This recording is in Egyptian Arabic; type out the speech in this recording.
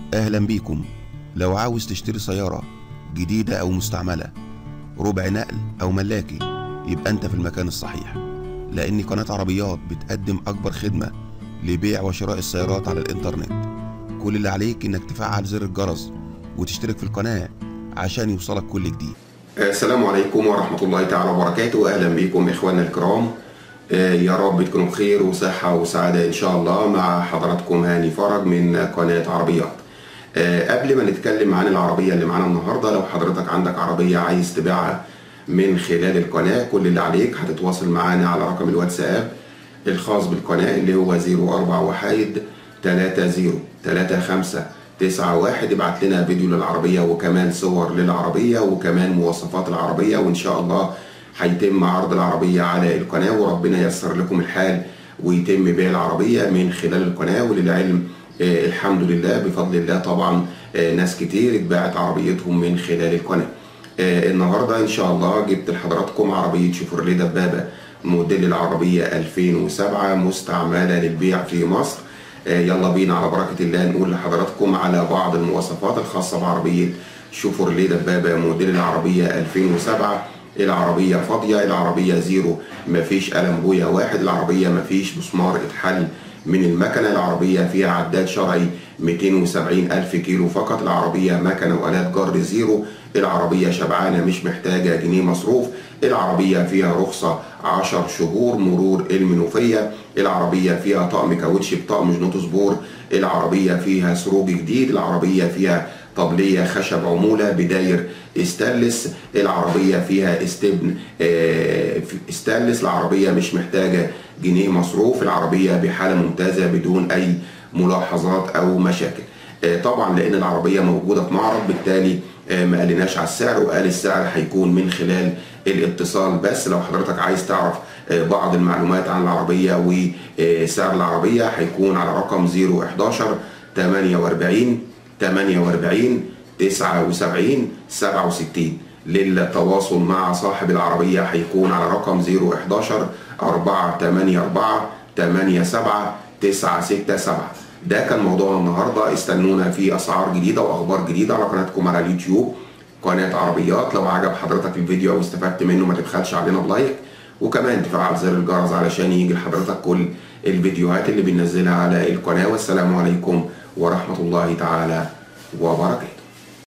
أهلا بيكم لو عاوز تشتري سيارة جديدة أو مستعملة ربع نقل أو ملاكي يبقى أنت في المكان الصحيح لأن قناة عربيات بتقدم أكبر خدمة لبيع وشراء السيارات على الإنترنت كل اللي عليك إنك تفعل زر الجرس وتشترك في القناة عشان يوصلك كل جديد السلام عليكم ورحمة الله تعالى وبركاته أهلا بكم إخواننا الكرام آه، يا رب تكونوا بخير وصحة وسعادة إن شاء الله مع حضراتكم هاني فرج من قناة عربيات آه، قبل ما نتكلم عن العربية اللي معانا النهاردة لو حضرتك عندك عربية عايز تبيعها من خلال القناة كل اللي عليك هتتواصل معانا على رقم الواتساب الخاص بالقناة اللي هو 04 وحيد 30 35 تسعة واحد ابعت لنا فيديو للعربية وكمان صور للعربية وكمان مواصفات العربية وإن شاء الله هيتم عرض العربية على القناة وربنا ييسر لكم الحال ويتم بيع العربية من خلال القناة وللعلم آه الحمد لله بفضل الله طبعا آه ناس كتير اتباعت عربيتهم من خلال القناة آه النهاردة إن شاء الله جبت لحضراتكم عربية شيفروليه دبابة موديل العربية 2007 مستعملة للبيع في مصر آه يلا بينا على بركة الله نقول لحضراتكم على بعض المواصفات الخاصة بعربية شيفروليه دبابة موديل العربية 2007 العربية فاضية العربية زيرو مفيش قلم بويا واحد العربية مفيش مسمار اتحل من المكنة العربية فيها عداد شرعي 270 ألف كيلو فقط العربية مكنة وآلات جر زيرو العربية شبعانة مش محتاجة جنيه مصروف العربية فيها رخصة 10 شهور مرور المنوفية العربية فيها طقم كاوتش بطقم جنوط سبور العربية فيها سروج جديد العربية فيها طبلية خشب عمولة بداير استانلس العربية فيها استبن استانلس العربية مش محتاجة جنيه مصروف العربية بحالة ممتازة بدون أي ملاحظات أو مشاكل طبعا لأن العربية موجودة في معرض بالتالي ما قالناش على السعر وقال السعر هيكون من خلال الاتصال بس لو حضرتك عايز تعرف بعض المعلومات عن العربية وسعر العربية هيكون على رقم 011 48 48 79 67 للتواصل مع صاحب العربية هيكون على رقم 011 484 87 967 ده كان موضوعنا النهارده استنونا في اسعار جديده واخبار جديده على قناتكم على اليوتيوب قناه عربيات لو عجب حضرتك الفيديو او استفدت منه ما تبخلش علينا بلايك وكمان تفعل زر الجرس علشان يجي لحضرتك كل الفيديوهات اللي بننزلها على القناه والسلام عليكم ورحمه الله تعالى وبركاته